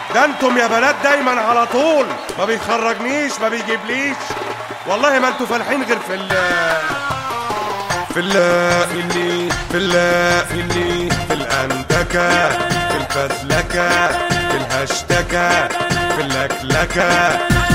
ده انتم يا بنات دايما على طول ما بيخرجنيش ما بيجيبليش والله ما انتوا فالحين غير في ال في ال في ال في ال في ال في الأندكة في الفزلكة في الهشتكة في اللكلكة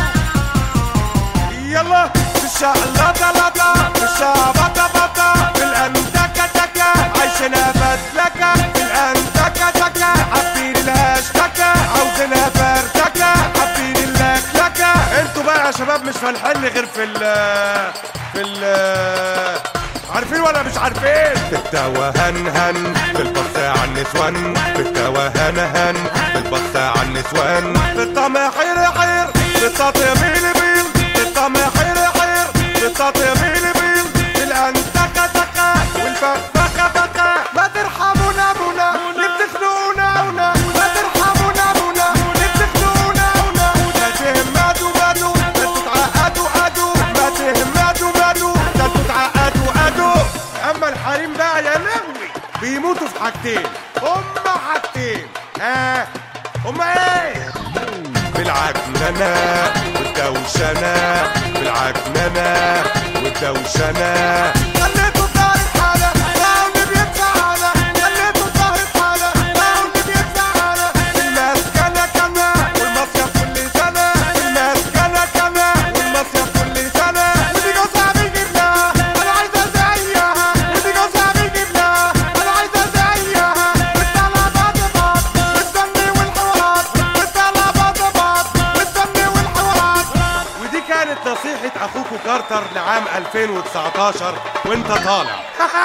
يلا في الشقلطة لطة في الشعبطة بطة في الأندكة تكة عايشينها فزلكة في الأندكة تكة حابين الهشتكة عاوزينها فردكة حابين اللكلكة انتوا بقى يا شباب مش فالحين غير في ال في ال عارفين ولا مش عارفين في التوهن هن في البص على النسوان في التوهن هن في البص على النسوان في الطعم حير حير في السطح بيل بيل في الطعم حير حير في السطح بيل بيل في الأنتكة تكة والفخفخة فخة ما ترحمونا بونا اللي بتخنقونا ونا ما ترحمونا بونا اللي بتخنقونا ونا ما تهمدوا مدوا ما تتعقدوا قدوا ما تهمدوا مدوا ما تتعقدوا قدوا اما الحريم بقى يا لهوي بيموتوا في حاجتين هما حاجتين ها هما ايه بالعكننة والدوشنة بالعكننة والدوشنة خليتوا ظهر الحالة راهم بيدفعنا خليتوا ظهر الحالة راهم بيدفعنا المسكنة كنا والمصيف كل سنة المسكنة كنا والمصيف كل سنة ودي جوزها بيجيب لها أنا عايزة زيها ودي جوزها بيجيب لها أنا عايزة زيها والطلع بعض بعض والدم والحوارات والطلع بعض بعض والدم والحوارات ودي كانت نصيحة أخوكوا كارتر لعام 2019 وأنت طالع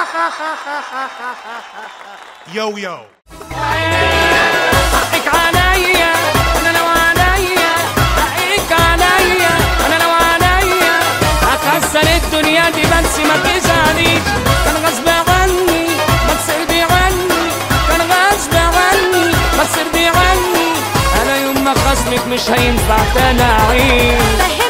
يو يو حقك عليا انا لو عليا حقك عليا انا لو عليا هكسر الدنيا دي بس ما تزعليش كان غصب عني ما تصرفي عني كان غصب عني ما تصرفي عني انا يوم ما خصمك مش هينفع تاني اعيش